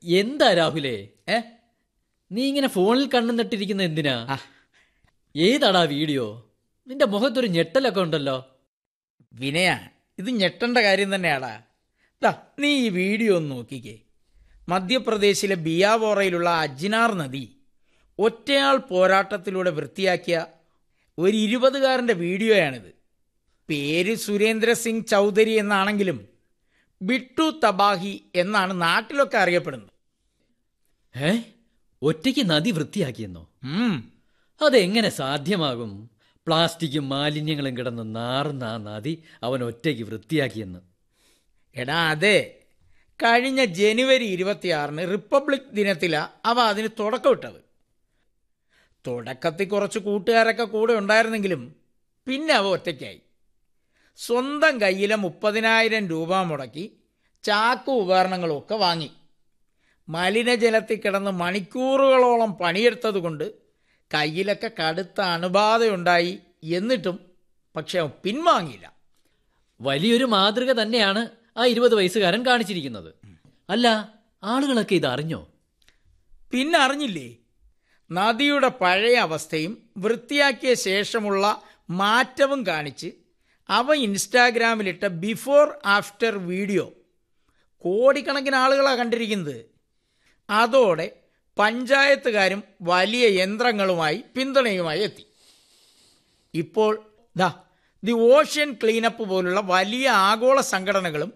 എന്താ രാഹുലേ ഏ നീ ഇങ്ങനെ ഫോണിൽ കണ്ണു നട്ടിരിക്കുന്ന എന്തിനാ ആ. ഏതാടാ വീഡിയോ നിന്റെ മുഖത്തൊരു ഞെട്ടലൊക്കെ ഉണ്ടല്ലോ വിനയ ഇത് ഞെട്ടേണ്ട കാര്യം തന്നെയാടാ ദാ നീ ഈ വീഡിയോ ഒന്ന് നോക്കിക്കേ മധ്യപ്രദേശിലെ ബിയാവോറയിലുള്ള അജ്നാർ നദി ഒറ്റയാൾ പോരാട്ടത്തിലൂടെ വൃത്തിയാക്കിയ ഒരു ഇരുപതുകാരൻ്റെ വീഡിയോയാണിത് പേര് സുരേന്ദ്ര സിംഗ് ചൗധരി എന്നാണെങ്കിലും ബിട്ടു തബാഹി എന്നാണ് നാട്ടിലൊക്കെ അറിയപ്പെടുന്നത് ഏ ഒറ്റയ്ക്ക് നദി വൃത്തിയാക്കിയെന്നോ ഉം, അതെങ്ങനെ സാധ്യമാകും പ്ലാസ്റ്റിക്കും മാലിന്യങ്ങളും കിടന്ന് നാറുന്ന ആ നദി അവൻ ഒറ്റയ്ക്ക് വൃത്തിയാക്കിയെന്ന് എടാ അതെ കഴിഞ്ഞ ജനുവരി ഇരുപത്തിയാറിന് റിപ്പബ്ലിക് ദിനത്തിലാ അവ അതിന് തുടക്കമിട്ടത് തുടക്കത്തിൽ കുറച്ച് കൂട്ടുകാരൊക്കെ കൂടെ ഉണ്ടായിരുന്നെങ്കിലും പിന്നെ അവ ഒറ്റയ്ക്കായി സ്വന്തം കയ്യിലെ മുപ്പതിനായിരം രൂപ മുടക്കി ചാക്കു ഉപകരണങ്ങളും ഒക്കെ വാങ്ങി മലിനജലത്തിൽ കിടന്ന് മണിക്കൂറുകളോളം പണിയെടുത്തതുകൊണ്ട് കയ്യിലൊക്കെ കടുത്ത അണുബാധയുണ്ടായി എന്നിട്ടും പക്ഷെ അവൻ പിൻവാങ്ങിയില്ല വലിയൊരു മാതൃക തന്നെയാണ് ആ ഇരുപത് വയസ്സുകാരൻ കാണിച്ചിരിക്കുന്നത് അല്ല ആളുകളൊക്കെ ഇത് അറിഞ്ഞോ പിന്നെ അറിഞ്ഞില്ലേ നദിയുടെ പഴയ അവസ്ഥയും വൃത്തിയാക്കിയ ശേഷമുള്ള മാറ്റവും കാണിച്ച് അവ ഇൻസ്റ്റാഗ്രാമിലിട്ട ബിഫോർ ആഫ്റ്റർ വീഡിയോ കോടിക്കണക്കിന് ആളുകളാണ് കണ്ടിരിക്കുന്നത് അതോടെ പഞ്ചായത്തുകാരും വലിയ യന്ത്രങ്ങളുമായി പിന്തുണയുമായി എത്തി ഇപ്പോൾ ദാ ദി ഓഷ്യൻ ക്ലീനപ്പ് പോലുള്ള വലിയ ആഗോള സംഘടനകളും